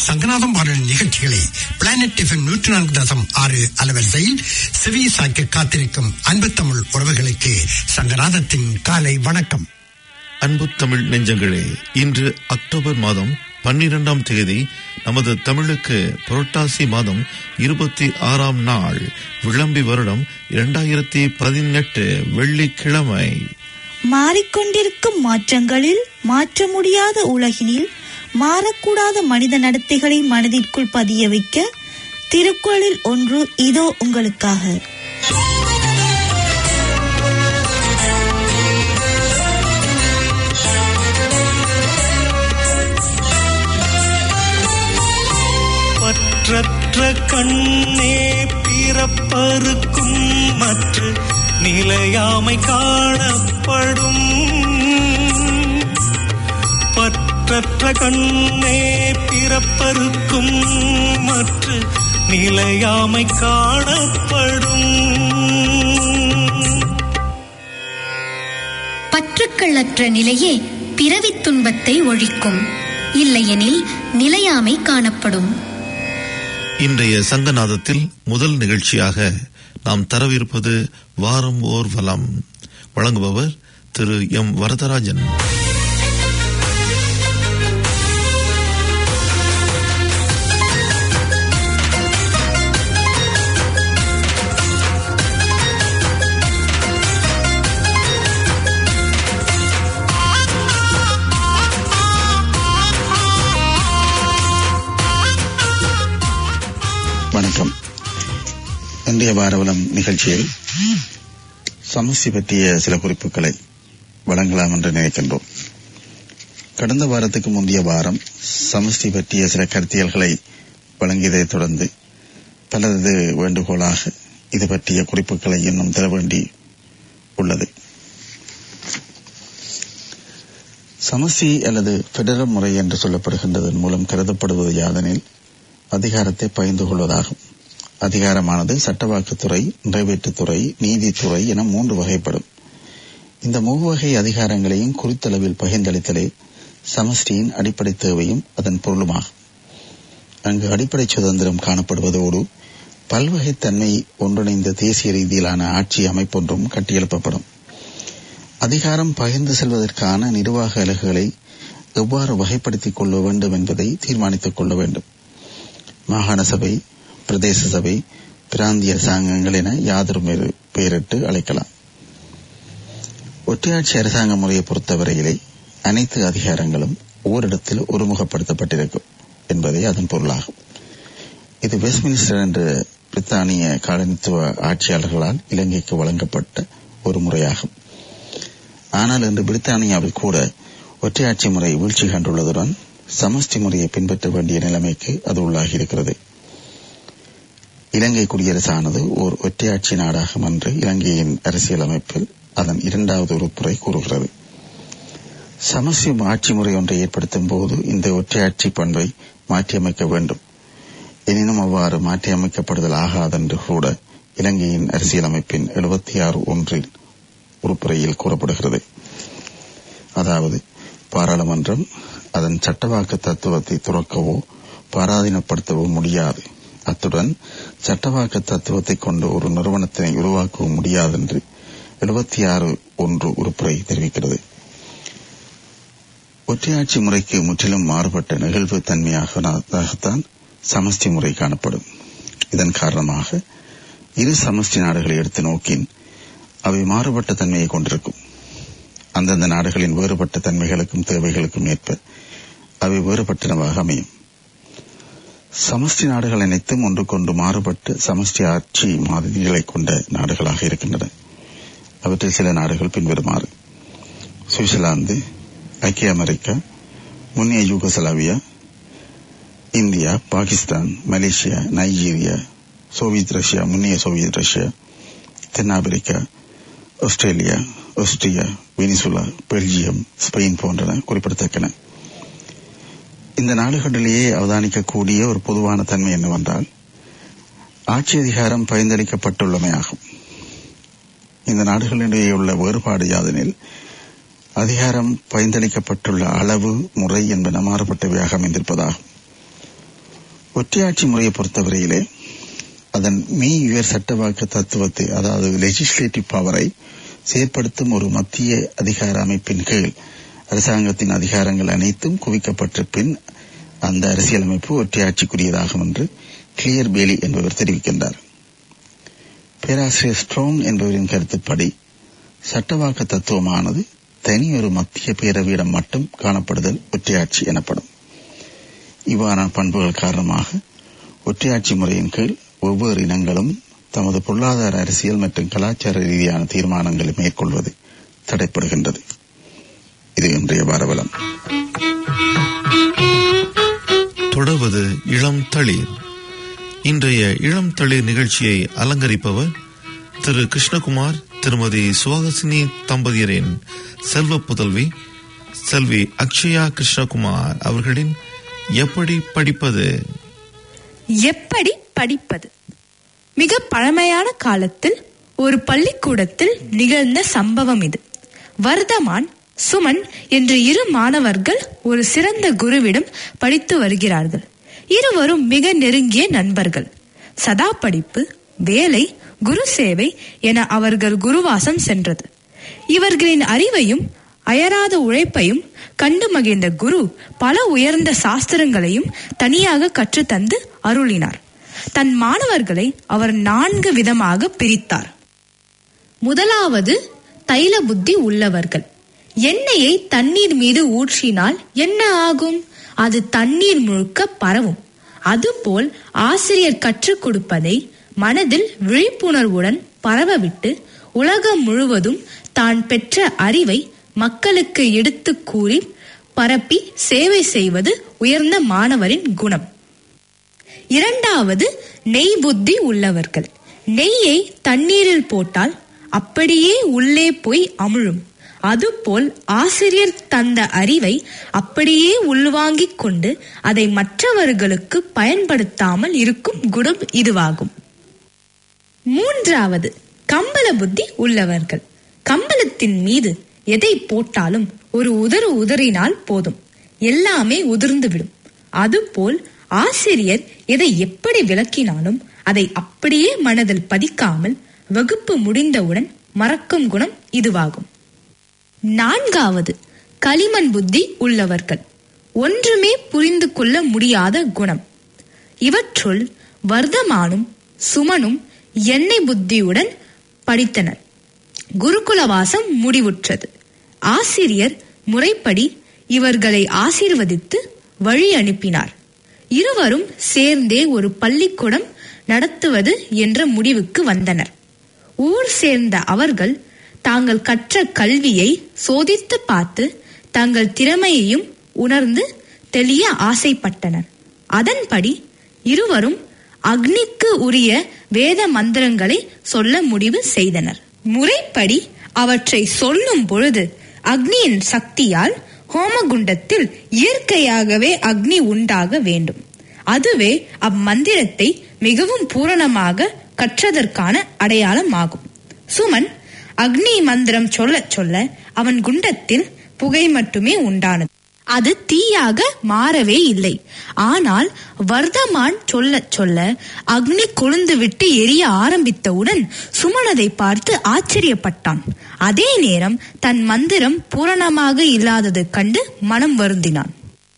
சங்கநாதம் பாடல் நிகழ்ச்சிகளை planet FM நூற்றி நான்கு தசம் ஆறு அலவரிசையில் செவி சாய்க்க காத்திருக்கும் அன்பு தமிழ் உறவுகளுக்கு சங்கநாதத்தின் காலை வணக்கம் அன்பு தமிழ் நெஞ்சங்களே இன்று அக்டோபர் மாதம் பன்னிரெண்டாம் தேதி நமது தமிழுக்கு புரட்டாசி மாதம் இருபத்தி ஆறாம் நாள் விளம்பி வருடம் இரண்டாயிரத்தி பதினெட்டு வெள்ளிக்கிழமை மாறிக்கொண்டிருக்கும் மாற்றங்களில் மாற்ற முடியாத உலகினில் மாறக்கூடாத மனித நடத்தைகளை மனதிற்குள் பதிய வைக்க திருக்குறளில் ஒன்று இதோ உங்களுக்காக பற்றற்ற கண்ணே பிறப்பருக்கும் மற்ற நிலையாமை காணப்படும் பற்றற்ற கண்ணே பிறப்பருக்கும் மற்ற நிலையாமை காணப்படும் பற்றுக்களற்ற நிலையே பிறவித் துன்பத்தை ஒழிக்கும் இல்லையெனில் நிலையாமை காணப்படும் இன்றைய சங்கநாதத்தில் முதல் நிகழ்ச்சியாக நாம் தரவிருப்பது வாரம் ஓர் வலம் வழங்குபவர் திரு எம் வரதராஜன் வணக்கம் இன்றைய வாரவலம் நிகழ்ச்சியில் சமஸ்தி பற்றிய சில குறிப்புகளை வழங்கலாம் என்று நினைக்கின்றோம் கடந்த வாரத்துக்கு முந்தைய வாரம் சமஸ்தி பற்றிய சில கருத்தியல்களை வழங்கியதைத் தொடர்ந்து பலரது வேண்டுகோளாக இது பற்றிய குறிப்புகளை இன்னும் தர வேண்டி உள்ளது சமஸ்தி அல்லது பெடரல் முறை என்று சொல்லப்படுகின்றதன் மூலம் கருதப்படுவது யாதெனில் அதிகாரத்தை பகிர்ந்து கொள்வதாகும் அதிகாரமானது சட்டவாக்குத்துறை நிறைவேற்றுத்துறை நீதித்துறை என மூன்று வகைப்படும் இந்த மூவகை அதிகாரங்களையும் குறித்தளவில் பகிர்ந்தளித்தலே சமஷ்டியின் அடிப்படை தேவையும் அதன் பொருளுமாகும் அங்கு அடிப்படை சுதந்திரம் காணப்படுவதோடு பல்வகைத்தன்மை ஒன்றிணைந்த தேசிய ரீதியிலான ஆட்சி அமைப்பொன்றும் கட்டியெழுப்பப்படும் அதிகாரம் பகிர்ந்து செல்வதற்கான நிர்வாக அலகுகளை எவ்வாறு வகைப்படுத்திக் கொள்ள வேண்டும் என்பதை தீர்மானித்துக் கொள்ள வேண்டும் மாகாண சபை பிரதேச சபை பிராந்திய அரசாங்கங்கள் என யாதொரு பெயரிட்டு அழைக்கலாம் ஒற்றையாட்சி அரசாங்க முறையை பொறுத்தவரையிலே அனைத்து அதிகாரங்களும் ஓரிடத்தில் ஒருமுகப்படுத்தப்பட்டிருக்கும் என்பதே அதன் பொருளாகும் இது வெஸ்ட்மினிஸ்டர் என்ற பிரித்தானிய காலனித்துவ ஆட்சியாளர்களால் இலங்கைக்கு வழங்கப்பட்ட ஒரு முறையாகும் ஆனால் இன்று பிரித்தானியாவில் கூட ஒற்றையாட்சி முறை வீழ்ச்சி கண்டுள்ளதுடன் சமஷ்டி முறையை பின்பற்ற வேண்டிய நிலைமைக்கு அது உள்ளாகி இருக்கிறது இலங்கை குடியரசானது ஓர் ஒற்றையாட்சி நாடாகும் என்று இலங்கையின் அரசியலமைப்பில் அதன் இரண்டாவது உறுப்புரை கூறுகிறது சமஸ்டி ஆட்சி முறை ஒன்றை ஏற்படுத்தும் போது இந்த ஒற்றையாட்சி பண்பை மாற்றியமைக்க வேண்டும் எனினும் அவ்வாறு மாற்றியமைக்கப்படுதல் ஆகாதென்று கூட இலங்கையின் அரசியலமைப்பின் எழுபத்தி ஆறு ஒன்றில் உறுப்புரையில் கூறப்படுகிறது அதாவது பாராளுமன்றம் அதன் சட்டவாக்கு தத்துவத்தை துறக்கவோ பாராதீனப்படுத்தவோ முடியாது அத்துடன் சட்டவாக்கு தத்துவத்தை கொண்டு ஒரு நிறுவனத்தினை உருவாக்கவும் முடியாது என்று எழுபத்தி ஆறு ஒன்று உறுப்புரை தெரிவிக்கிறது ஒற்றையாட்சி முறைக்கு முற்றிலும் மாறுபட்ட நிகழ்வு தன்மையாகத்தான் சமஷ்டி முறை காணப்படும் இதன் காரணமாக இரு சமஷ்டி நாடுகளை எடுத்து நோக்கின் அவை மாறுபட்ட தன்மையை கொண்டிருக்கும் அந்தந்த நாடுகளின் வேறுபட்ட தன்மைகளுக்கும் தேவைகளுக்கும் ஏற்ப அவை வேறுபட்டனவாக அமையும் சமஷ்டி நாடுகள் அனைத்தும் ஒன்றுக்கொன்று மாறுபட்ட சமஷ்டி ஆட்சி மாதிரிகளை கொண்ட நாடுகளாக இருக்கின்றன அவற்றில் சில நாடுகள் பின்வருமாறு சுவிட்சர்லாந்து ஐக்கிய அமெரிக்கா முன்னைய Yugoslavia India Pakistan Malaysia Nigeria Soviet Russia முன்னைய சோவியத் ரஷ்யா தென்னாப்பிரிக்கா Australia Austria Venezuela Belgium Spain போன்றன குறிப்பிடத்தக்கன இந்த நாடுகளிலேயே அவதானிக்கக்கூடிய ஒரு பொதுவான தன்மை என்னவென்றால் ஆட்சி அதிகாரம் பயந்தளிக்கப்பட்டுள்ளமையாகும் இந்த நாடுகளிடையே உள்ள வேறுபாடு யாதெனில் அதிகாரம் பயந்தளிக்கப்பட்டுள்ள அளவு முறை என்பன மாறுபட்டவையாக அமைந்திருப்பதாகும் ஒற்றையாட்சி முறையை பொறுத்தவரையிலே அதன் மெய்யுயர் சட்டவாக்க தத்துவத்தை அதாவது லெஜிஸ்லேட்டிவ் பவரை செயற்படுத்தும் ஒரு மத்திய அதிகார அமைப்பின் கீழ் அரசாங்கத்தின் அதிகாரங்கள் அனைத்தும் குவிக்கப்பட்ட பின் அந்த அரசியலமைப்பு ஒற்றையாட்சிக்குரியதாகும் என்று கிளியர் பேலி என்பவர் தெரிவிக்கின்றார் பேராசிரியர் ஸ்ட்ராங் என்பவரின் கருத்துப்படி சட்டவாக்க தத்துவமானது தனியொரு மத்திய பேரவையிடம் மட்டும் காணப்படுதல் ஒற்றையாட்சி எனப்படும் இவ்வாறான பண்புகள் காரணமாக ஒற்றையாட்சி முறையின் கீழ் ஒவ்வொரு இனங்களும் தமது பொருளாதார அரசியல் மற்றும் கலாச்சார ரீதியான தீர்மானங்களை மேற்கொள்வது தடைப்படுகின்றது இது இன்றைய வாரவலம் தொடர்வது இளம் தளிர் இன்றைய இளம் தளிர் நிகழ்ச்சியை அலங்கரிப்பவர் திரு கிருஷ்ணகுமார் திருமதி சுவாகசினி தம்பதியரின் செல்வ புதல்வி செல்வி அக்ஷயா கிருஷ்ணகுமார் அவர்களின் எப்படி படிப்பது எப்படி படிப்பது மிக பழமையான காலத்தில் ஒரு பள்ளிக்கூடத்தில் நிகழ்ந்த சம்பவம் இது வர்தமான் சுமன் என்ற இரு மாணவர்கள் ஒரு சிறந்த குருவிடம் படித்து வருகிறார்கள் இருவரும் மிக நெருங்கிய நண்பர்கள் சதா படிப்பு வேலை குரு சேவை என அவர்கள் குருவாசம் சென்றது இவர்களின் அறிவையும் அயராத உழைப்பையும் கண்டு மகிழ்ந்த குரு பல உயர்ந்த சாஸ்திரங்களையும் தனியாக கற்றுத்தந்து அருளினார் தன் மாணவர்களை அவர் நான்கு விதமாக பிரித்தார் முதலாவது தைல புத்தி உள்ளவர்கள் எண்ணெயை தண்ணீர் மீது ஊற்றினால் என்ன ஆகும் அது தண்ணீர் முழுக்க பரவும் அதுபோல் ஆசிரியர் கற்றுக் கொடுப்பதை மனதில் விழிப்புணர்வுடன் பரவவிட்டு உலகம் முழுவதும் தான் பெற்ற அறிவை மக்களுக்கு எடுத்துக் கூறி பரப்பி சேவை செய்வது உயர்ந்த மாணவரின் குணம் இரண்டாவது நெய் புத்தி உள்ளவர்கள் நெய்யை தண்ணீரில் போட்டால் அப்படியே உள்ளே போய் அமிழும் அதுபோல் ஆசிரியர் தந்த அறிவை அப்படியே உள்வாங்கிக் கொண்டு அதை மற்றவர்களுக்கு பயன்படுத்தாமல் இருக்கும் குணம் இதுவாகும் மூன்றாவது கம்பள புத்தி உள்ளவர்கள் கம்பளத்தின் மீது எதை போட்டாலும் ஒரு உதறு உதறினால் போதும் எல்லாமே உதிர்ந்துவிடும் அதுபோல் ஆசிரியர் எதை எப்படி விளக்கினாலும் அதை அப்படியே மனதில் பதிக்காமல் வகுப்பு முடிந்தவுடன் மறக்கும் குணம் இதுவாகும் நான்காவது களிமண் புத்தி உள்ளவர்கள் ஒன்றுமே புரிந்து கொள்ள முடியாத குணம் இவற்றுள் வர்தமானும் சுமனும் எண்ணெய் புத்தியுடன் படித்தனர் குருகுலவாசம் முடிவுற்றது ஆசிரியர் முறைப்படி இவர்களை ஆசீர்வதித்து வழி அனுப்பினார் இருவரும் சேர்ந்தே ஒரு பள்ளிக்கூடம் நடத்துவது என்ற முடிவுக்கு வந்தனர் ஊர் சேர்ந்த அவர்கள் தாங்கள் கற்ற கல்வியை சோதித்து பார்த்து தங்கள் திறமையையும் உணர்ந்து தெளிய ஆசைப்பட்டனர் அதன்படி இருவரும் அக்னிக்கு உரிய வேத மந்திரங்களை சொல்ல முடிவு செய்தனர் முறைப்படி அவற்றை சொல்லும் பொழுது அக்னியின் சக்தியால் ஹோமகுண்டத்தில் இயற்கையாகவே அக்னி உண்டாக வேண்டும் அதுவே அம்மந்திரத்தை மிகவும் பூரணமாக கற்றதற்கான அடையாளமாகும் சுமன் அக்னி மந்திரம் சொல்ல சொல்ல அவன் குண்டத்தில் புகை மட்டுமே உண்டானது அது தீயாக மாறவே இல்லை ஆனால் வர்தமான் சொல்ல சொல்ல அக்னி கொழுந்து விட்டு எரிய ஆரம்பித்தவுடன் சுமனதை பார்த்து ஆச்சரியப்பட்டான் அதே நேரம் தன் மந்திரம் பூரணமாக இல்லாதது கண்டு மனம் வருந்தினான்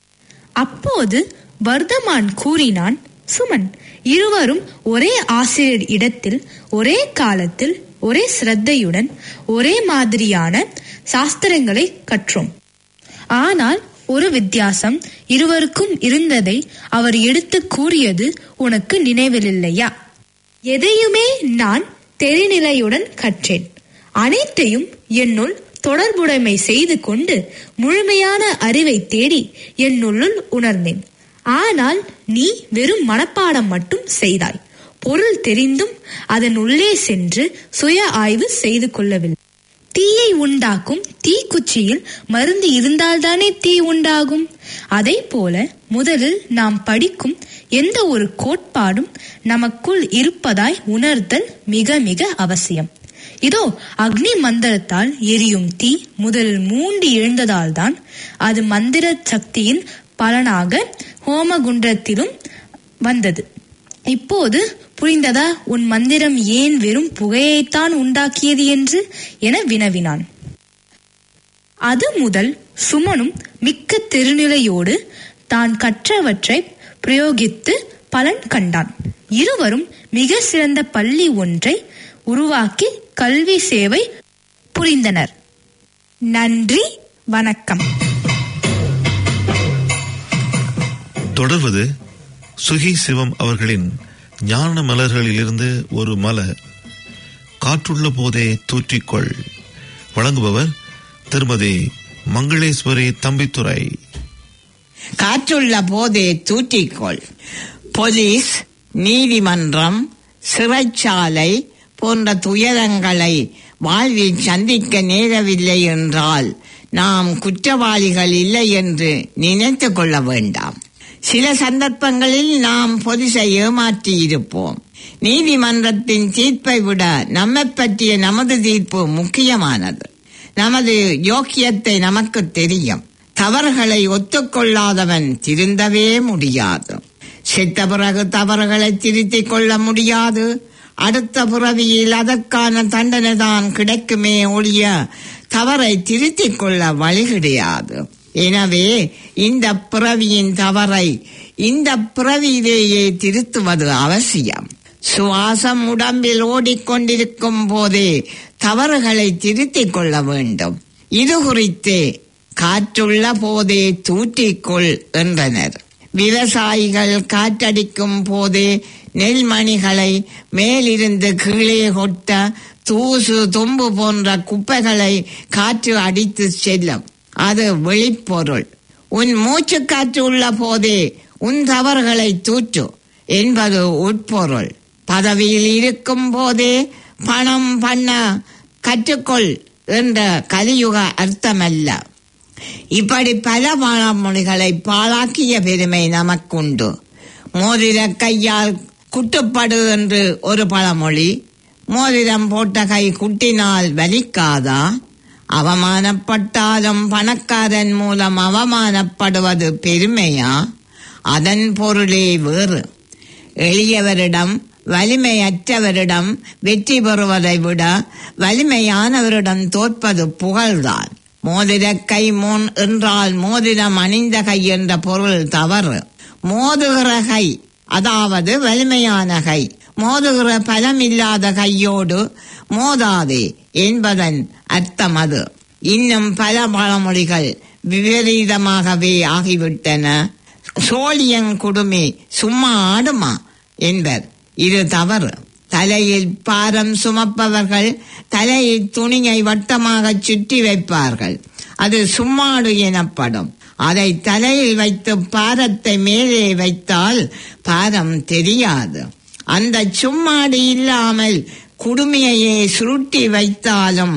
அப்போது வர்தமான் கூறினான் சுமன் இருவரும் ஒரே ஆசிரியர் இடத்தில் ஒரே காலத்தில் ஒரே சிரத்தையுடன் ஒரே மாதிரியான சாஸ்திரங்களை கற்றோம் ஆனால் ஒரு வித்தியாசம் இருவருக்கும் இருந்ததை அவர் எடுத்து கூறியது உனக்கு நினைவில்லையா எதையுமே நான் தெரிநிலையுடன் கற்றேன் அனைத்தையும் என்னுள் தொடர்புடைமை செய்து கொண்டு முழுமையான அறிவை தேடி என்னுள்ளுள் உணர்ந்தேன் ஆனால் நீ வெறும் மனப்பாடம் மட்டும் செய்தாய் பொருள் தெரிந்தும் அதன் உள்ளே சென்று சுய ஆய்வு செய்து கொள்ளவில்லை தீயை உண்டாக்கும் தீக்குச்சியில் மருந்து இருந்தால்தானே தீ உண்டாகும் அதை போல முதலில் நாம் படிக்கும் எந்த ஒரு கோட்பாடும் நமக்குள் இருப்பதாய் உணர்தல் மிக மிக அவசியம் இதோ அக்னி மந்திரத்தால் எரியும் தீ முதலில் மூண்டி எழுந்ததால்தான் அது மந்திர சக்தியின் பலனாக ஹோமகுண்டத்திலும் வந்தது இப்போது புரிந்ததா உன் மந்திரம் ஏன் வெறும் புகையைத்தான் உண்டாக்கியது என்று என வினவினான் அது முதல் சுமனும் மிக்க திருநிலையோடு தான் கற்றவற்றை பிரயோகித்து பலன் கண்டான் இருவரும் மிக சிறந்த பள்ளி ஒன்றை உருவாக்கி கல்வி சேவை புரிந்தனர் நன்றி வணக்கம் தொடர்வது சுகி சிவம் அவர்களின் ஞான மலர்களிலிருந்து ஒரு மலர் காற்றுள்ள போதே தூற்றிக்கொள் வழங்குபவர் திருமதி மங்களேஸ்வரி தம்பித்துறை காற்றுள்ள போதே தூற்றிக்கொள் போலீஸ் நீதிமன்றம் சிறைச்சாலை போன்ற துயரங்களை வாழ்வில் சந்திக்க நேரவில்லை என்றால் நாம் குற்றவாளிகள் இல்லை என்று நினைத்து கொள்ள வேண்டாம் சில சந்தர்ப்பங்களில் நாம் பொலிசை ஏமாற்றி இருப்போம் நீதிமன்றத்தின் தீர்ப்பை விட நம்மை பற்றிய நமது தீர்ப்பு முக்கியமானது நமது யோக்கியத்தை நமக்கு தெரியும் தவறுகளை ஒத்துக்கொள்ளாதவன் திருந்தவே முடியாது செத்த பிறகு தவறுகளை திருத்திக் கொள்ள முடியாது அடுத்த பிறவியில் அதற்கான தண்டனை தான் கிடைக்குமே ஒழிய தவறை திருத்திக் கொள்ள வழி கிடையாது எனவே இந்த பிறவியின் தவறை இந்த பிறவியிலேயே திருத்துவது அவசியம் சுவாசம் உடம்பில் ஓடிக்கொண்டிருக்கும் போதே தவறுகளை திருத்திக் கொள்ள வேண்டும் இது குறித்தே காற்றுள்ள போதே தூற்றிக்கொள் என்றனர் விவசாயிகள் காற்றடிக்கும் போதே நெல்மணிகளை மேலிருந்து கீழே கொட்ட தூசு தும்பு போன்ற குப்பைகளை காற்று அடித்து செல்லும் அது வெளிப்பொருள் உன் மூச்சு காற்று உள்ள போதே உன் தவறுகளை தூற்று என்பது உட்பொருள் பதவியில் இருக்கும் போதே பணம் பண்ண கற்றுக்கொள் என்ற கலியுக அர்த்தமல்ல இப்படி பல பழமொழிகளை பாழாக்கிய பெருமை நமக்குண்டு மோதிர கையால் குட்டுப்படு என்று ஒரு பழமொழி மோதிரம் போட்ட கை குட்டினால் வலிக்காதா அவமானப்பட்டாலும் பணக்காரன் மூலம் அவமானப்படுவது பெருமையா அதன் பொருளே வேறு எளியவரிடம் வலிமையற்றவரிடம் வெற்றி பெறுவதை விட வலிமையானவரிடம் தோற்பது புகழ்தான் மோதிர கை மோன் என்றால் மோதிரம் அணிந்த கை என்ற பொருள் தவறு மோதுகிற கை அதாவது வலிமையான கை மோதுகிற பலமில்லாத கையோடு மோதாதே என்பதன் அர்த்தம் அது இன்னும் பல பழமொழிகள் விபரீதமாகவே ஆகிவிட்டன சோழியங்குடுமி சும்மா ஆடுமா என்பர் இது தவறு தலையில் பாரம் சுமப்பவர்கள் தலையில் துணியை வட்டமாக சுற்றி வைப்பார்கள் அது சும்மாடு எனப்படும் அதை தலையில் வைத்து பாரத்தை மேலே வைத்தால் பாரம் தெரியாது அந்த சும்மாடு இல்லாமல் குடுமையையே சுருட்டி வைத்தாலும்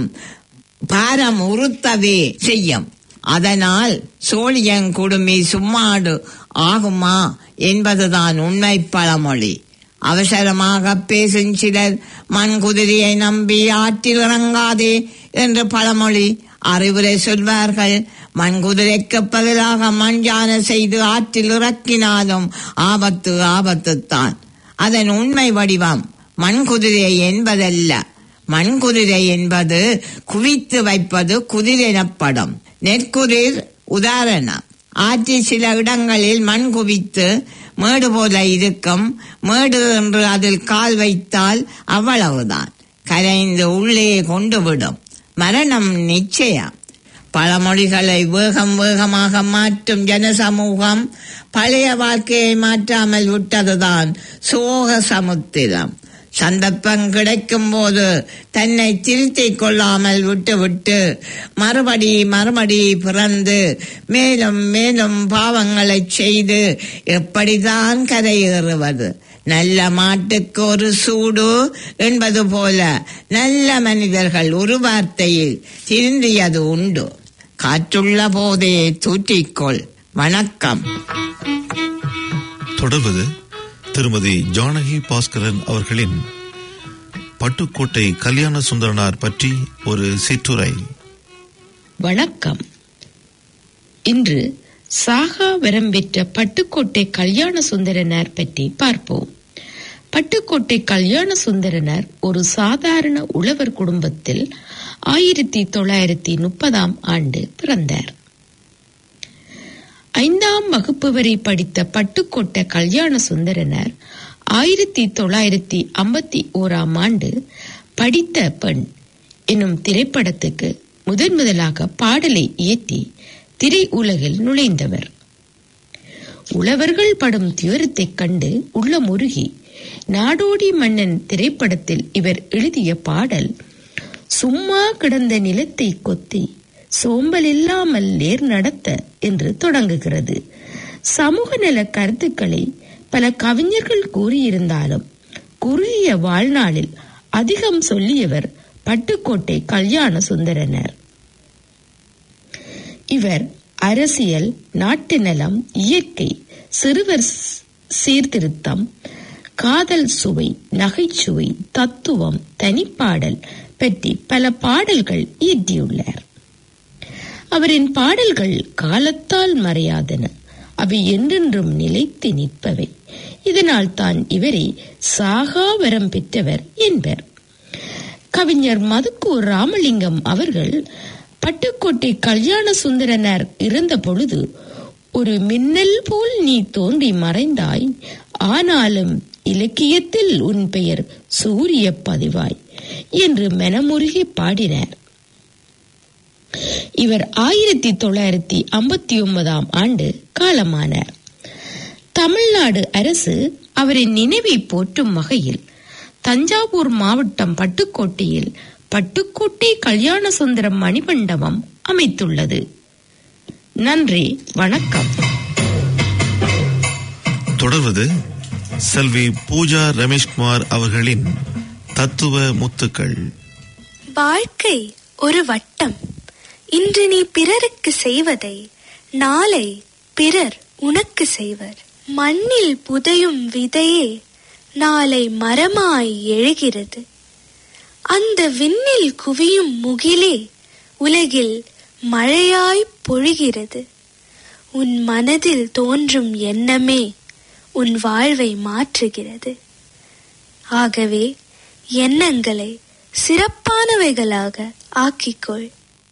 பாரம் உறுத்தவே செய்யும் அதனால் சோழியங்குடுமி சும்மாடு ஆகுமா என்பதுதான் உண்மை பழமொழி அவசரமாக பேசும் சிலர் மண் குதிரையை நம்பி ஆற்றில் இறங்காதே என்று பழமொழி அறிவுரை சொல்வார்கள் மண் குதிரைக்கு பதிலாக மண் யானை செய்து ஆற்றில் இறக்கினாலும் ஆபத்து ஆபத்துத்தான் அதன் உண்மை வடிவம் மண் குதிரை என்பதல்ல மண் குதிரை என்பது குவித்து வைப்பது குதிரை எனப்படும் நெற்குதிர் உதாரணம் ஆற்றில் சில இடங்களில் மண் குவித்து மேடு போல இருக்கும் மேடு என்று அதில் கால் வைத்தால் அவ்வளவுதான் கரைந்து உள்ளே கொண்டு விடும் மரணம் நிச்சயம் பழமொழிகளை வேகம் வேகமாக மாற்றும் ஜனசமூகம் பழைய வாழ்க்கையை மாற்றாமல் விட்டதுதான் சோக சமுத்திரம் சந்தர்ப்பம் கிடைக்கும் போது தன்னை திருத்திக் கொள்ளாமல் விட்டுவிட்டு மறுபடி மறுபடி பிறந்து மேலும் மேலும் பாவங்களை செய்து எப்படிதான் கரையேறுவது நல்ல மாட்டுக்கு ஒரு சூடு என்பது போல நல்ல மனிதர்கள் ஒரு வார்த்தையில் திருந்தியது உண்டு காற்றுள்ள போதே தூற்றிக்கொள் வணக்கம் தொடர்வது திருமதி ஜானகி பாஸ்கரன் அவர்களின் பட்டுக்கோட்டை கல்யாண சுந்தரனார் பற்றி ஒரு சிற்றுரை வணக்கம் இன்று சாகா வரம் பெற்ற பட்டுக்கோட்டை கல்யாண சுந்தரனார் பற்றி பார்ப்போம் பட்டுக்கோட்டை கல்யாண சுந்தரனார் ஒரு சாதாரண உழவர் குடும்பத்தில் ஆயிரத்தி தொள்ளாயிரத்தி முப்பதாம் ஆண்டு பிறந்தார் ஐந்தாம் வகுப்பு வரை படித்த பட்டுக்கோட்டை கல்யாண சுந்தரனார் ஆயிரத்தி தொள்ளாயிரத்தி ஐம்பத்தி ஓராம் ஆண்டு படித்த பெண் என்னும் திரைப்படத்துக்கு முதன் முதலாக பாடலை இயற்றி திரை உலகில் நுழைந்தவர் உழவர்கள் படும் துயரத்தைக் கண்டு உள்ளமுருகி நாடோடி மன்னன் திரைப்படத்தில் இவர் எழுதிய பாடல் சும்மா கிடந்த நிலத்தை கொத்தி சோம்பல் இல்லாமல் நேர் நடத்த என்று தொடங்குகிறது சமூக நல கருத்துக்களை பல கவிஞர்கள் கூறியிருந்தாலும் குறுகிய வாழ்நாளில் அதிகம் சொல்லியவர் பட்டுக்கோட்டை கல்யாண சுந்தரனர் இவர் அரசியல் நாட்டு நலம் இயற்கை சிறுவர் சீர்திருத்தம் காதல் சுவை நகைச்சுவை தத்துவம் தனிப்பாடல் பற்றி பல பாடல்கள் இயற்றியுள்ளார் அவரின் பாடல்கள் காலத்தால் மறையாதன அவை என்றென்றும் நிலைத்து நிற்பவை இதனால் தான் இவரை சாகா வரம் பெற்றவர் என்பர் கவிஞர் மதுக்கூர் ராமலிங்கம் அவர்கள் பட்டுக்கோட்டை கல்யாண சுந்தரனர் இருந்த பொழுது ஒரு மின்னல் போல் நீ தோன்றி மறைந்தாய் ஆனாலும் இலக்கியத்தில் உன் பெயர் சூரிய பதிவாய் என்று மனமுருகி பாடினார் இவர் ஆயிரத்தி தொள்ளாயிரத்தி ஐம்பத்தி ஒன்பதாம் ஆண்டு காலமானார் தமிழ்நாடு அரசு அவரின் நினைவை போற்றும் வகையில் தஞ்சாவூர் மாவட்டம் பட்டுக்கோட்டையில் பட்டுக்கோட்டை கல்யாண சுந்தரம் மணிமண்டபம் அமைத்துள்ளது நன்றி வணக்கம் தொடர்வது செல்வி பூஜா ரமேஷ்குமார் அவர்களின் தத்துவ முத்துக்கள் வாழ்க்கை ஒரு வட்டம் இன்று நீ பிறருக்கு செய்வதை நாளை பிறர் உனக்கு செய்வர் மண்ணில் புதையும் விதையே நாளை மரமாய் எழுகிறது அந்த விண்ணில் குவியும் முகிலே உலகில் மழையாய் பொழிகிறது உன் மனதில் தோன்றும் எண்ணமே உன் வாழ்வை மாற்றுகிறது ஆகவே எண்ணங்களை சிறப்பானவைகளாக ஆக்கிக்கொள்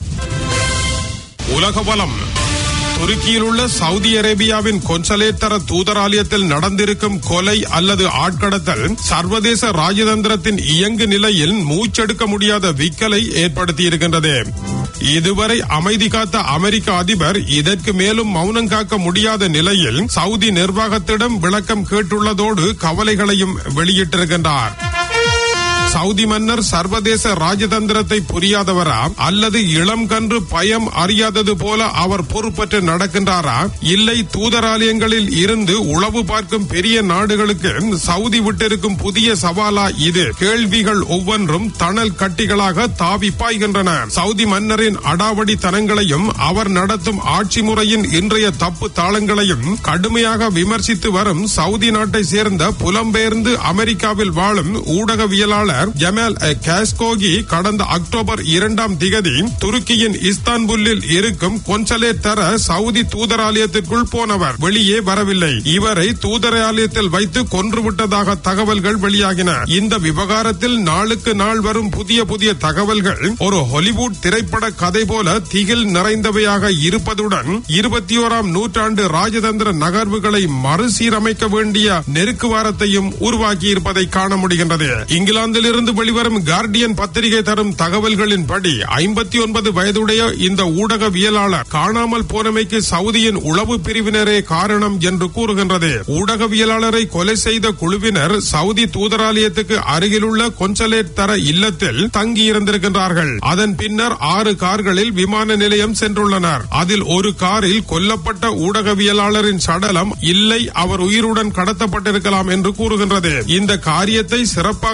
உலக வளம் துருக்கியில் உள்ள சவுதி அரேபியாவின் கொன்சலேத்தர தூதராலயத்தில் நடந்திருக்கும் கொலை அல்லது ஆட்கடத்தல் சர்வதேச ராஜதந்திரத்தின் இயங்கு நிலையில் மூச்செடுக்க முடியாத விக்கலை ஏற்படுத்தியிருக்கின்றது இதுவரை அமைதி காத்த அமெரிக்க அதிபர் இதற்கு மேலும் மௌனம் காக்க முடியாத நிலையில் சவுதி நிர்வாகத்திடம் விளக்கம் கேட்டுள்ளதோடு கவலைகளையும் வெளியிட்டிருக்கின்றார் சவுதி மன்னர் சர்வதேச ராஜதந்திரத்தை புரியாதவரா அல்லது இளம் கன்று பயம் அறியாதது போல அவர் பொறுப்பற்று நடக்கின்றாரா இல்லை தூதராலயங்களில் இருந்து உளவு பார்க்கும் பெரிய நாடுகளுக்கு சவுதி விட்டிருக்கும் புதிய சவாலா இது கேள்விகள் ஒவ்வொன்றும் தணல் கட்டிகளாக தாவி பாய்கின்றன சவுதி மன்னரின் அடாவடி தனங்களையும் அவர் நடத்தும் ஆட்சி முறையின் இன்றைய தப்பு தாளங்களையும் கடுமையாக விமர்சித்து வரும் சவுதி நாட்டை சேர்ந்த புலம்பெயர்ந்து அமெரிக்காவில் வாழும் ஊடகவியலாளர் ஜமால் காஸ்கோகி கடந்த அக்டோபர் இரண்டாம் திகதி துருக்கியின் இஸ்தான்புல்லில் இருக்கும் கொன்சலே தர சவுதி தூதராலயத்திற்குள் போனவர் வெளியே வரவில்லை இவரை தூதராலயத்தில் வைத்து கொன்றுவிட்டதாக தகவல்கள் வெளியாகின இந்த விவகாரத்தில் நாளுக்கு நாள் வரும் புதிய புதிய தகவல்கள் ஒரு ஹாலிவுட் திரைப்பட கதை போல திகில் நிறைந்தவையாக இருப்பதுடன் இருபத்தி ஓராம் நூற்றாண்டு ராஜதந்திர நகர்வுகளை மறுசீரமைக்க வேண்டிய நெருக்குவாரத்தையும் உருவாக்கி இருப்பதை காண முடிகின்றது இங்கிலாந்தில் இருந்து வெளிவரும் கார்டியன் பத்திரிகை தரும் தகவல்களின்படி ஐம்பத்தி ஒன்பது வயதுடைய இந்த ஊடகவியலாளர் காணாமல் போனமைக்கு சவுதியின் உளவு பிரிவினரே காரணம் என்று கூறுகின்றது ஊடகவியலாளரை கொலை செய்த குழுவினர் சவுதி தூதராலயத்துக்கு அருகிலுள்ள கொன்சலேட் தர இல்லத்தில் தங்கியிருந்திருக்கின்றார்கள் அதன் பின்னர் ஆறு கார்களில் விமான நிலையம் சென்றுள்ளனர் அதில் ஒரு காரில் கொல்லப்பட்ட ஊடகவியலாளரின் சடலம் இல்லை அவர் உயிருடன் கடத்தப்பட்டிருக்கலாம் என்று கூறுகின்றது இந்த காரியத்தை சிறப்பாக செய்வதற்கு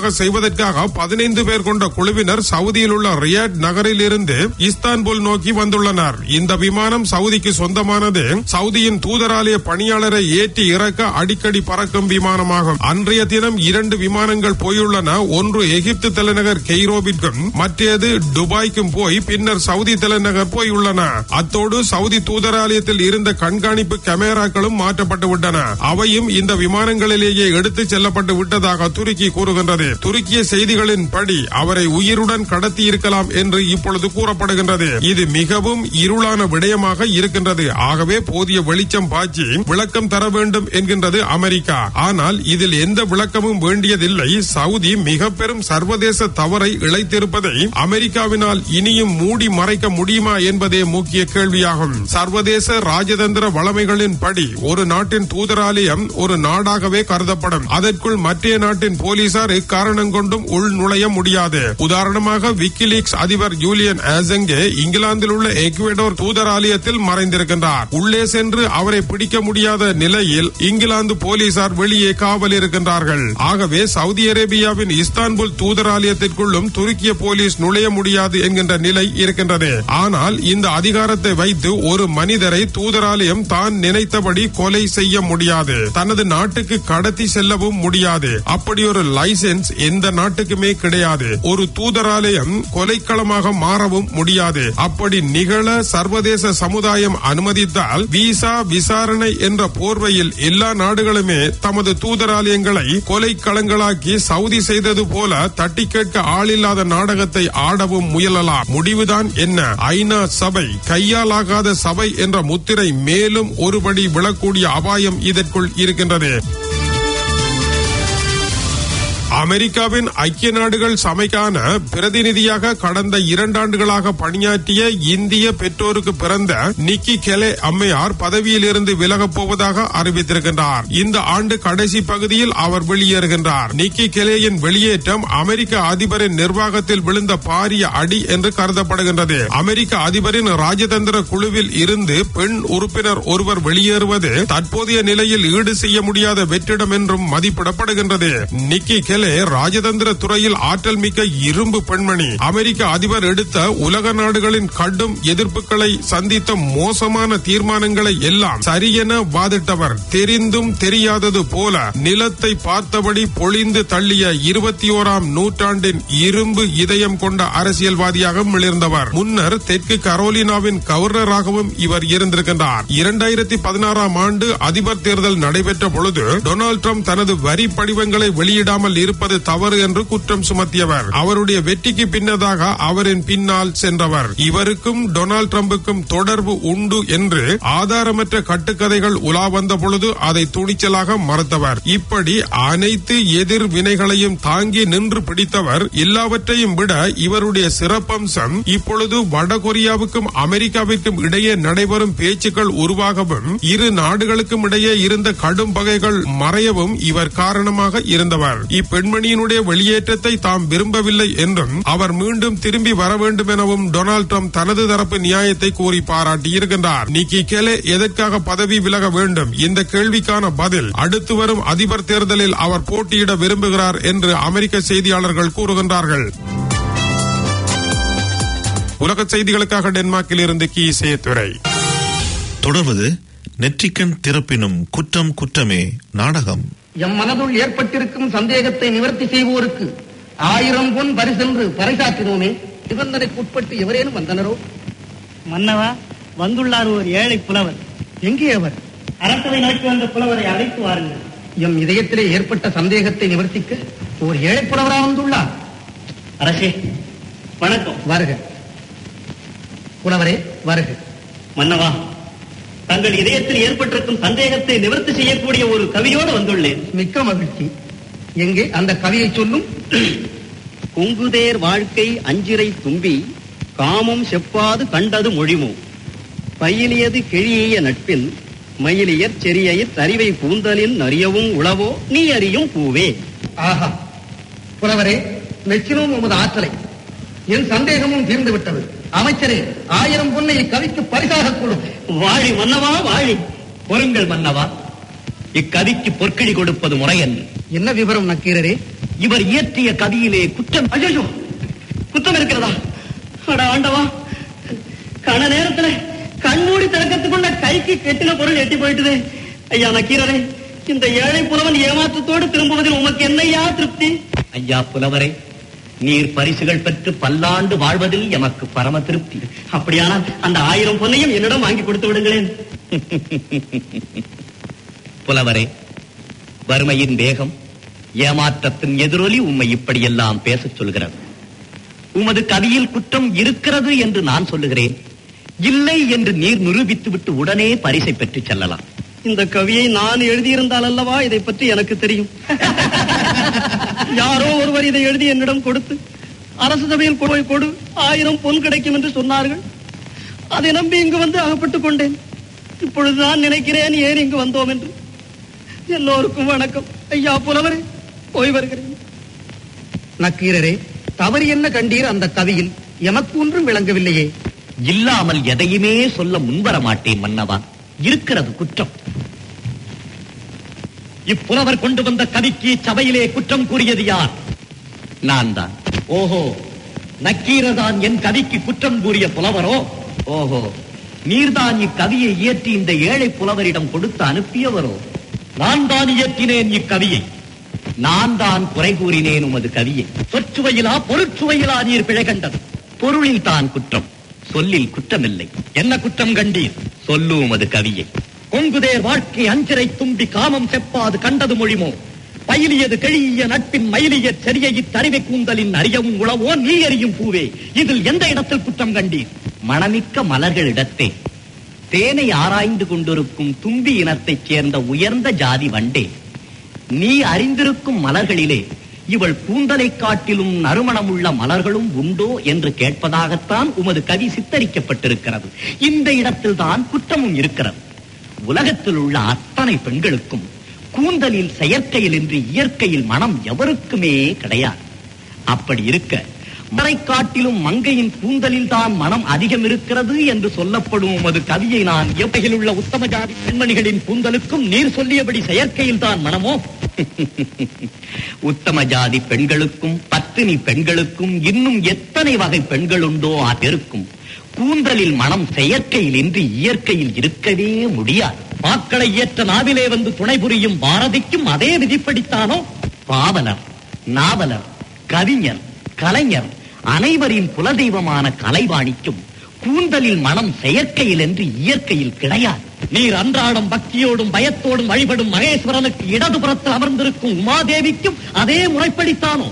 இதற்காக பதினைந்து பேர் கொண்ட குழுவினர் சவுதியில் உள்ள ரியாட் நகரில் இருந்து இஸ்தான்புல் நோக்கி வந்துள்ளனர் இந்த விமானம் சவுதிக்கு சொந்தமானது சவுதியின் தூதராலய பணியாளரை ஏற்றி இறக்க அடிக்கடி பறக்கும் விமானமாகும் அன்றைய தினம் இரண்டு விமானங்கள் போயுள்ளன ஒன்று எகிப்து தலைநகர் கெய்ரோவிற்கும் மற்றது துபாய்க்கும் போய் பின்னர் சவுதி தலைநகர் போயுள்ளன அத்தோடு சவுதி தூதராலயத்தில் இருந்த கண்காணிப்பு கேமராக்களும் மாற்றப்பட்டு விட்டன அவையும் இந்த விமானங்களிலேயே எடுத்துச் செல்லப்பட்டு விட்டதாக துருக்கி கூறுகின்றது துருக்கிய செய்திகளின் படி அவரை உயிருடன் கடத்தி இருக்கலாம் என்று இப்பொழுது கூறப்படுகின்றது இது மிகவும் இருளான விடயமாக இருக்கின்றது ஆகவே போதிய வெளிச்சம் பாய்ச்சி விளக்கம் தர வேண்டும் என்கின்றது அமெரிக்கா ஆனால் இதில் எந்த விளக்கமும் வேண்டியதில்லை சவுதி மிக பெரும் சர்வதேச தவறை இழைத்திருப்பதை அமெரிக்காவினால் இனியும் மூடி மறைக்க முடியுமா என்பதே முக்கிய கேள்வியாகும் சர்வதேச ராஜதந்திர வளமைகளின் படி ஒரு நாட்டின் தூதராலயம் ஒரு நாடாகவே கருதப்படும் அதற்குள் மற்ற நாட்டின் போலீசார் இக்காரணம் கொண்டும் உள் நுழைய முடியாது உதாரணமாக விக்கிலீக்ஸ் அதிபர் ஜூலியன் ஆசங்கே இங்கிலாந்தில் உள்ள எக்வெடோர் தூதராலயத்தில் மறைந்திருக்கின்றார் உள்ளே சென்று அவரை பிடிக்க முடியாத நிலையில் இங்கிலாந்து போலீசார் வெளியே காவல் இருக்கின்றார்கள் ஆகவே சவுதி அரேபியாவின் இஸ்தான்புல் தூதராலயத்திற்குள்ளும் துருக்கிய போலீஸ் நுழைய முடியாது என்கின்ற நிலை இருக்கின்றது ஆனால் இந்த அதிகாரத்தை வைத்து ஒரு மனிதரை தூதராலயம் தான் நினைத்தபடி கொலை செய்ய முடியாது தனது நாட்டுக்கு கடத்தி செல்லவும் முடியாது அப்படி ஒரு லைசென்ஸ் எந்த நாட்டுக்குமே கிடையாது ஒரு தூதராலயம் கொலைக்களமாக மாறவும் முடியாது அப்படி நிகழ சர்வதேச சமுதாயம் அனுமதித்தால் விசா விசாரணை என்ற போர்வையில் எல்லா நாடுகளுமே தமது தூதராலயங்களை கொலைக்களங்களாக்கி சவுதி செய்தது போல தட்டி கேட்க ஆளில்லாத நாடகத்தை ஆடவும் முயலலாம் முடிவுதான் என்ன ஐநா சபை கையாலாகாத சபை என்ற முத்திரை மேலும் ஒருபடி விழக்கூடிய அபாயம் இதற்குள் இருக்கின்றது அமெரிக்காவின் ஐக்கிய நாடுகள் சபைக்கான பிரதிநிதியாக கடந்த இரண்டாண்டுகளாக பணியாற்றிய இந்திய பெற்றோருக்கு பிறந்த நிக்கி கெலே அம்மையார் பதவியில் இருந்து விலகப் போவதாக அறிவித்திருக்கின்றார் இந்த ஆண்டு கடைசி பகுதியில் அவர் வெளியேறுகின்றார் நிக்கி கெலேயின் வெளியேற்றம் அமெரிக்க அதிபரின் நிர்வாகத்தில் விழுந்த பாரிய அடி என்று கருதப்படுகின்றது அமெரிக்க அதிபரின் ராஜதந்திர குழுவில் இருந்து பெண் உறுப்பினர் ஒருவர் வெளியேறுவது தற்போதைய நிலையில் ஈடு செய்ய முடியாத வெற்றிடம் என்றும் மதிப்பிடப்படுகின்றது நிக்கி கெலே ராஜதந்திர துறையில் ஆற்றல் மிக்க இரும்பு பெண்மணி அமெரிக்க அதிபர் எடுத்த உலக நாடுகளின் கடும் எதிர்ப்புகளை சந்தித்த மோசமான தீர்மானங்களை எல்லாம் சரியென வாதிட்டவர் தெரிந்தும் தெரியாதது போல நிலத்தை பார்த்தபடி பொழிந்து தள்ளிய இருபத்தி ஓராம் நூற்றாண்டின் இரும்பு இதயம் கொண்ட அரசியல்வாதியாக மிளிர்ந்தவர் முன்னர் தெற்கு கரோலினாவின் கவர்னராகவும் இவர் இருந்திருக்கின்றார் இரண்டாயிரத்தி பதினாறாம் ஆண்டு அதிபர் தேர்தல் நடைபெற்ற பொழுது டொனால்ட் ட்ரம்ப் தனது வரி படிவங்களை வெளியிடாமல் இருப்பது தவறு என்று குற்றம் சுமத்தியவர் அவருடைய வெற்றிக்கு பின்னதாக அவரின் பின்னால் சென்றவர் இவருக்கும் டொனால்ட் ட்ரம்புக்கும் தொடர்பு உண்டு என்று ஆதாரமற்ற கட்டுக்கதைகள் உலா வந்த பொழுது அதை துணிச்சலாக மறுத்தவர் இப்படி அனைத்து எதிர் வினைகளையும் தாங்கி நின்று பிடித்தவர் எல்லாவற்றையும் விட இவருடைய சிறப்பம்சம் இப்பொழுது வடகொரியாவுக்கும் அமெரிக்காவிற்கும் இடையே நடைபெறும் பேச்சுக்கள் உருவாகவும் இரு நாடுகளுக்கும் இடையே இருந்த கடும் பகைகள் மறையவும் இவர் காரணமாக இருந்தவர் இப்பெண்மணியினுடைய வெளியேற்றத்தை தாம் விரும்பவில்லை என்றும் அவர் மீண்டும் திரும்பி வர வேண்டும் எனவும் டொனால்ட் ட்ரம்ப் தனது தரப்பு நியாயத்தை கூறி பாராட்டியிருக்கின்றார் நிக்கி கெலே எதற்காக பதவி விலக வேண்டும் இந்த கேள்விக்கான பதில் அடுத்து வரும் அதிபர் தேர்தலில் அவர் போட்டியிட விரும்புகிறார் என்று அமெரிக்க செய்தியாளர்கள் கூறுகின்றார்கள் உலக செய்திகளுக்காக டென்மார்க்கில் இருந்து கி சேத்துரை தொடர்வது நெற்றிக்கண் திறப்பினும் குற்றம் குற்றமே நாடகம் எம் மனதுள் ஏற்பட்டிருக்கும் சந்தேகத்தை நிவர்த்தி செய்வோருக்கு ஆயிரம் பொன் பரிசென்று பறைசாற்றினோமே நிபந்தனைக்கு உட்பட்டு எவரேனும் வந்தனரோ மன்னவா வந்துள்ளார் ஒரு ஏழை புலவர் எங்கே அவர் அரசவை நோக்கி வந்த புலவரை அழைத்து வாருங்கள் எம் இதயத்திலே ஏற்பட்ட சந்தேகத்தை நிவர்த்திக்க ஒரு ஏழை புலவரா வந்துள்ளார் அரசே வணக்கம் வருக புலவரே வருக மன்னவா தங்கள் இதயத்தில் ஏற்பட்டிருக்கும் சந்தேகத்தை நிவர்த்தி செய்யக்கூடிய ஒரு கவியோடு வந்துள்ளேன் மிக்க மகிழ்ச்சி எங்கே அந்த கவியை சொல்லும் குங்குதேர் வாழ்க்கை அஞ்சிரை தும்பி காமம் செப்பாது கண்டது மொழிமோ பயிலியது கிழிய நட்பில் மயிலியர் செரியயிற் அறிவை பூந்தலின் அறியவும் உளவோ நீ அறியும் பூவே ஆஹா புலவரே மெச்சினோம் உமது ஆற்றலை என் சந்தேகமும் தீர்ந்து விட்டது அமைச்சரே ஆயிரம் பொன்னை இக்கவிக்கு பரிசாக கொள்ளும் வாழி மன்னவா வாழி பொருங்கள் மன்னவா இக்கவிக்கு பொற்கிழி கொடுப்பது முறையன்று என்ன விவரம் நக்கீரரே இவர் இயற்றிய கவியிலே குற்றம் ஐயோ குற்றம் இருக்கிறதா அட ஆண்டவா கன நேரத்துல கண்மூடி திறக்கத்துக்குள்ள கைக்கு கெட்டின பொருள் எட்டி போயிட்டுதே ஐயா நக்கீரரே இந்த ஏழை புலவன் ஏமாற்றத்தோடு திரும்புவதில் உமக்கு என்னையா திருப்தி ஐயா புலவரே நீர் பரிசுகள் பெற்று பல்லாண்டு வாழ்வதில் எமக்கு பரம திருப்தி அப்படியானால் அந்த ஆயிரம் பொன்னையும் என்னிடம் வாங்கி கொடுத்து விடுங்களேன் புலவரே வறுமையின் வேகம் ஏமாற்றத்தின் எதிரொலி உம்மை இப்படியெல்லாம் பேசச் சொல்கிறது உமது கவியில் குற்றம் இருக்கிறது என்று நான் சொல்லுகிறேன் இல்லை என்று நீர் நிரூபித்து விட்டு உடனே பரிசை பெற்று செல்லலாம் இந்த கவியை நான் எழுதியிருந்தால் அல்லவா இதை பற்றி எனக்கு தெரியும் யாரோ ஒருவர் இதை எழுதி என்னிடம் கொடுத்து அரசு சபையில் கொண்டு போய் கொடு ஆயிரம் பொன் கிடைக்கும் என்று சொன்னார்கள் அதை நம்பி இங்கு வந்து அகப்பட்டுக் கொண்டேன் இப்பொழுது நான் நினைக்கிறேன் ஏன் இங்கு வந்தோம் என்று எல்லோருக்கும் வணக்கம் ஐயா புலவரே போய் வருகிறேன் நக்கீரரே தவறு என்ன கண்டீர் அந்த கவியில் எமக்கு ஒன்றும் விளங்கவில்லையே இல்லாமல் எதையுமே சொல்ல முன்வர மாட்டேன் மன்னவா இருக்கிறது குற்றம் இப்புலவர் கொண்டு வந்த கவிக்கு சபையிலே குற்றம் கூறியது யார் நான் தான் ஓஹோ நக்கீரதான் என் கவிக்கு குற்றம் கூறிய புலவரோ ஓஹோ நீர்தான் இக்கவியை இயற்றி இந்த ஏழை புலவரிடம் கொடுத்து அனுப்பியவரோ நான் தான் இயற்றினேன் இக்கவியை நான் தான் குறை கூறினேன் உமது கவியை சொற்சுவையிலா பொருட்சுவையிலா நீர் பிழை கண்டது பொருளில் தான் குற்றம் சொல்லில் குற்றமில்லை என்ன குற்றம் கண்டீர் சொல்லு உமது கவியை கொங்குதேர் வாழ்க்கை அஞ்சரை தும்பி காமம் செப்பாது கண்டது மொழிமோ பயிலியது கெழிய நட்பின் மயிலிய செறிய இத்தறிவை கூந்தலின் அறியவும் உளவோ நீ அறியும் பூவே இதில் எந்த இடத்தில் குற்றம் கண்டீர் மணமிக்க மலர்களிடத்தே தேனை ஆராய்ந்து கொண்டிருக்கும் தும்பி இனத்தைச் சேர்ந்த உயர்ந்த ஜாதி வண்டே நீ அறிந்திருக்கும் மலர்களிலே இவள் கூந்தலை காட்டிலும் நறுமணமுள்ள மலர்களும் உண்டோ என்று கேட்பதாகத்தான் உமது கவி சித்தரிக்கப்பட்டிருக்கிறது இந்த இடத்தில் தான் குற்றமும் இருக்கிறது உலகத்தில் உள்ள அத்தனை பெண்களுக்கும் கூந்தலில் செயற்கையில் என்று இயற்கையில் மனம் எவருக்குமே கிடையாது அப்படி இருக்க மலை காட்டிலும் மங்கையின் கூந்தலில் தான் மனம் அதிகம் இருக்கிறது என்று சொல்லப்படும் உமது கவியை நான் எவ்வகையில் உள்ள உத்தம ஜாதி பெண்மணிகளின் கூந்தலுக்கும் நீர் சொல்லியபடி செயற்கையில் தான் மனமோ உத்தம ஜாதி பெண்களுக்கும் பத்தினி பெண்களுக்கும் இன்னும் எத்தனை வகை பெண்கள் உண்டோ இருக்கும் கூந்தலில் மனம் செயற்கையில் இன்றி இயற்கையில் இருக்கவே முடியாது மாக்களை ஏற்ற நாவிலே வந்து துணை புரியும் பாரதிக்கும் அதே விதிப்படித்தானோ பாவலர் நாவலர் கவிஞர் கலைஞர் அனைவரின் குலதெய்வமான கலைவாணிக்கும் கூந்தலில் மனம் செயற்கையில் என்று இயற்கையில் கிடையாது நீர் அன்றாடம் பக்தியோடும் பயத்தோடும் வழிபடும் மகேஸ்வரனுக்கு இடதுபுறத்தில் அமர்ந்திருக்கும் உமாதேவிக்கும் அதே முறைப்படித்தானோ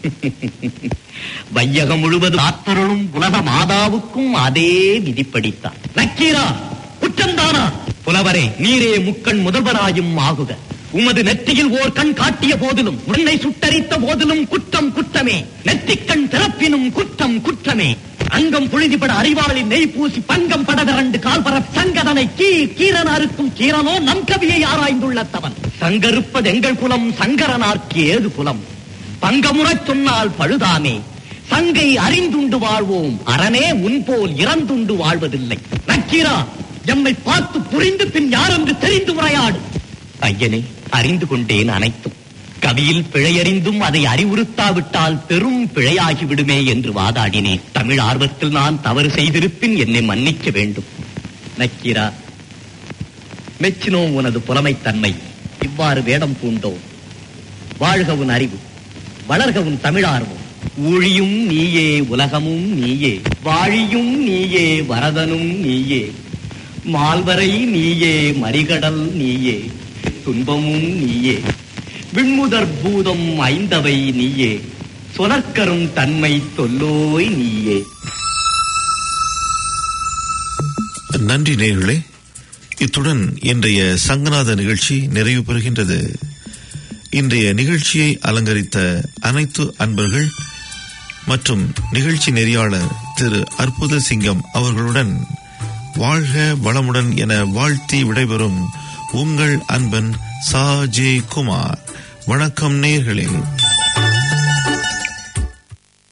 வையகம் முழுவதும் ஆத்தருளும் உலக மாதாவுக்கும் அதே விதிப்படித்தான் நக்கீரா குற்றம்தானா புலவரே நீரே முக்கண் முதல்வராயும் ஆகுக உமது நெற்றியில் ஓர் கண் காட்டிய போதிலும் உன்னை சுட்டரித்த போதிலும் குற்றம் குற்றமே நெற்றிக்கண் திறப்பினும் குற்றம் குற்றமே அங்கம் புழுதிபட அறிவாளின் நெய் பூசி பங்கம் பட விரண்டு கால்பர சங்கதனை கீ கீரன் அறுக்கும் கீரனோ நம் கவியை ஆராய்ந்துள்ளத்தவன் சங்கருப்பது எங்கள் குலம் சங்கரனார்க்கு ஏது குலம் பங்கமுறச் சொன்னால் பழுதாமே சங்கை அறிந்துண்டு வாழ்வோம் அரணே உன்போல் இறந்துண்டு வாழ்வதில்லை நக்கீரா எம்மை பார்த்து புரிந்து பின் யாரென்று தெரிந்து உரையாடு ஐயனே அறிந்து கொண்டேன் அனைத்தும் கவியில் பிழையறிந்தும் அதை அறிவுறுத்தாவிட்டால் பெரும் பிழையாகி விடுமே என்று வாதாடினேன் தமிழ் ஆர்வத்தில் நான் தவறு செய்திருப்பின் என்னை மன்னிக்க வேண்டும் நக்கீரா மெச்சினோம் உனது புலமைத்தன்மை இவ்வாறு வேடம் பூண்டோம் வாழ்க உன் அறிவு வளர்க உன் தமிழார்வம் ஊழியும் நீயே உலகமும் நீயே வாழியும் நீயே வரதனும் நீயே மால்வரை நீயே மறிகடல் நீயே துன்பமும் நீயே விண்முதற் பூதம் ஐந்தவை நீயே சொலற்கரும் தன்மை தொல்லோய் நீயே நன்றி நேர்களே இத்துடன் இன்றைய சங்கநாத நிகழ்ச்சி நிறைவு பெறுகின்றது இன்றைய நிகழ்ச்சியை அலங்கரித்த அனைத்து அன்பர்கள் மற்றும் நிகழ்ச்சி நெறியாளர் திரு அற்புத சிங்கம் அவர்களுடன் வாழ்க வளமுடன் என வாழ்த்தி விடைபெறும் உங்கள் அன்பன் சா ஜே குமார் வணக்கம் நேர்களே